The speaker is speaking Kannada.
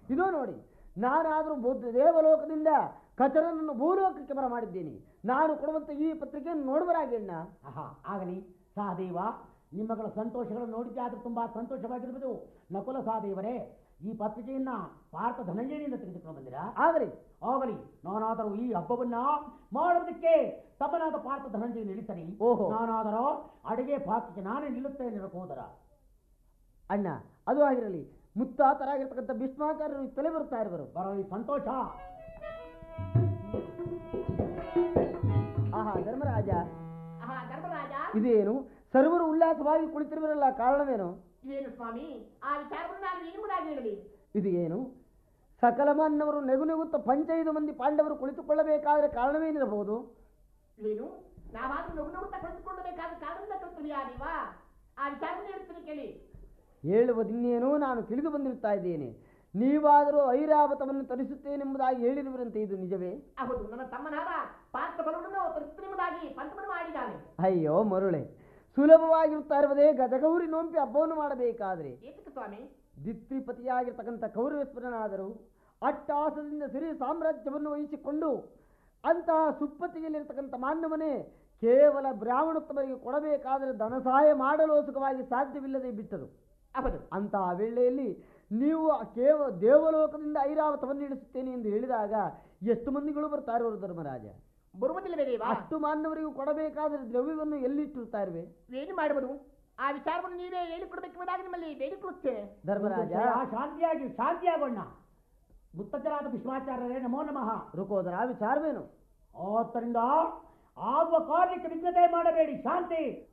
ಇದೋ ನೋಡಿ ನಾನಾದರೂ ಬುದ್ಧ ದೇವಲೋಕದಿಂದ ಕಚರನನ್ನು ಭೂಲೋಕಕ್ಕೆ ಬರ ಮಾಡಿದ್ದೇನೆ ನಾನು ಕೊಡುವಂತ ಈ ಪತ್ರಿಕೆಯನ್ನು ನೋಡುವರಾಗಣ್ಣ ಆಹಾ ಆಗಲಿ ಸಹದೇವ ನಿಮ್ಮಗಳ ಸಂತೋಷಗಳನ್ನು ನೋಡಿದ್ದೆ ಆದ್ರೆ ತುಂಬಾ ಸಂತೋಷವಾಗಿರ್ಬೋದು ನಕುಲ ಸಹದೇವರೇ ಈ ಪತ್ರಿಕೆಯನ್ನ ಭಾರತ ಧನಂಜಯನಿಂದ ತೆಗೆದುಕೊಂಡು ಬಂದಿರಾ ಆಗಲಿ ಆಗಲಿ ನಾನಾದರೂ ಈ ಹಬ್ಬವನ್ನ ಮಾಡೋದಕ್ಕೆ ತಮ್ಮನಾದ ಪಾರ್ಥ ಧನಂಜಯ ನಿಲ್ಲಿಸಲಿ ಓಹೋ. ನಾನಾದರೂ ಅಡಿಗೆ ಪಾತ್ರಕ್ಕೆ ನಾನೇ ನಿಲ್ಲುತ್ತೇನೆ ಹೋದರ ಅಣ್ಣ ಅದು ಆಗಿರಲಿ ಮುತ್ತಾತರಾಗಿರ್ತಕ್ಕಂಥ ಭೀಷ್ಮಾಚಾರ್ಯರು ತಲೆ ಬರ್ತಾ ಇರುವರು ಬರಲಿ ಸಂತೋಷ ಆಹಾ ಧರ್ಮರಾಜ ಆಹಾ ಧರ್ಮರಾಜ ಇದೇನು ಸರ್ವರು ಉಲ್ಲಾಸವಾಗಿ ಕುಳಿತಿರುವರಲ್ಲ ಕಾರಣವೇನು ಇದೇನು ಸ್ವಾಮಿ ಆ ವಿಚಾರವನ್ನು ನಾನು ಏನುವುದಾಗಿ ಹೇಳಲಿ ಇದು ಏನು ಸಕಲ ಮಾನವರು ನೆಗು ನೆಗುತ್ತ ಪಂಚೈದು ಮಂದಿ ಪಾಂಡವರು ಕುಳಿತುಕೊಳ್ಳಬೇಕಾದರೆ ಕಾರಣವೇನಿರಬಹುದು ಏನು ನಾವಾದ್ರೂ ನಗು ನಗುತ್ತಾ ಕುಳಿತುಕೊಳ್ಳಬೇಕಾದ ಕಾರಣದಿಂದ ಕಲ್ತಿದೆಯಾ ನೀವಾ ಆ ವಿಚಾರವನ್ನು ಹೇಳ್ತೀನಿ ಕೇಳಿ ಹೇಳುವುದಿನ್ನೇನೋ ನಾನು ತಿಳಿದು ಬಂದಿರುತ್ತಾ ಇದ್ದೇನೆ ನೀವಾದರೂ ಐರಾವತವನ್ನು ತರಿಸುತ್ತೇನೆಂಬುದಾಗಿ ಹೇಳಿರುವರಂತೆ ಇದು ನಿಜವೇ ಹೌದು ನನ್ನ ತಮ್ಮನಾದ ಪಾತ್ರ ಬಲವನ್ನು ತರಿಸುವುದಾಗಿ ಪಂಚಮನು ಮಾಡಿದ್ದಾನೆ ಅಯ್ಯೋ ಮರುಳೆ ಸುಲಭವಾಗಿರುತ್ತಾ ಇರುವುದೇ ಗಜಗೌರಿ ನೋಂಪಿ ಹಬ್ಬವನ್ನು ಮಾಡಬೇಕಾದ್ರೆ ಏತಕ್ಕೆ ಸ್ವಾಮಿ ದಿತ್ರಿಪತಿಯಾಗಿರ್ತಕ್ಕಂಥ ಕೌರವೇಶ್ವರನಾದರೂ ಅಟ್ಟಾಸದಿಂದ ಸಿರಿ ಸಾಮ್ರಾಜ್ಯವನ್ನು ವಹಿಸಿಕೊಂಡು ಅಂತಹ ಸುಪ್ಪತ್ತಿಗೆಯಲ್ಲಿರ್ತಕ್ಕಂಥ ಮಾನ್ಯವನೇ ಕೇವಲ ಬ್ರಾಹ್ಮಣೋತ್ತಮರಿಗೆ ಕೊಡಬೇಕಾದರೆ ಧನ ಸಹಾಯ ಮಾಡಲು ಸುಖವಾಗಿ ಸಾಧ್ಯವಿಲ್ಲದೆ ಬಿಟ್ಟರು ಹೌದು ಅಂತಹ ವೇಳೆಯಲ್ಲಿ ನೀವು ಕೇವ ದೇವಲೋಕದಿಂದ ಐರಾವತವನ್ನು ಇಳಿಸುತ್ತೇನೆ ಎಂದು ಹೇಳಿದಾಗ ಎಷ್ಟು ಮಂದಿಗಳು ಬರ್ತಾ ಇರುವರು ಧರ್ಮರಾಜ ಬರುವುದಿಲ್ಲವೇ ದೇವಾ ಅಷ್ಟು ಮಾನವರಿಗೂ ಕೊಡಬೇಕಾದರೆ ದ್ರವ್ಯವನ್ನು ಎಲ್ಲಿಟ್ಟಿರ್ತಾ ಇರುವೆ ಏನು ಮಾಡುವುದು ಆ ವಿಚಾರವನ್ನು ನೀವೇ ಹೇಳಿಕೊಡಬೇಕೆಂಬುದಾಗಿ ನಿಮ್ಮಲ್ಲಿ ಬೇಡಿಕೊಳ್ಳುತ್ತೇನೆ ಧರ್ಮರಾಜ ಶಾಂತಿಯಾಗಿ ಶಾಂತಿಯಾಗೋಣ ಮುತ್ತಜ್ಜರಾದ ಭೀಷ್ಮಾಚಾರ್ಯರೇ ನಮೋ ನಮಃ ರುಕೋದರ ವಿಚಾರವೇನು ಆದ್ದರಿಂದ ಆಗುವ ಕಾರ್ಯಕ್ಕೆ ವಿಘ್ನತೆ ಮಾಡಬೇಡಿ ಶಾಂತಿ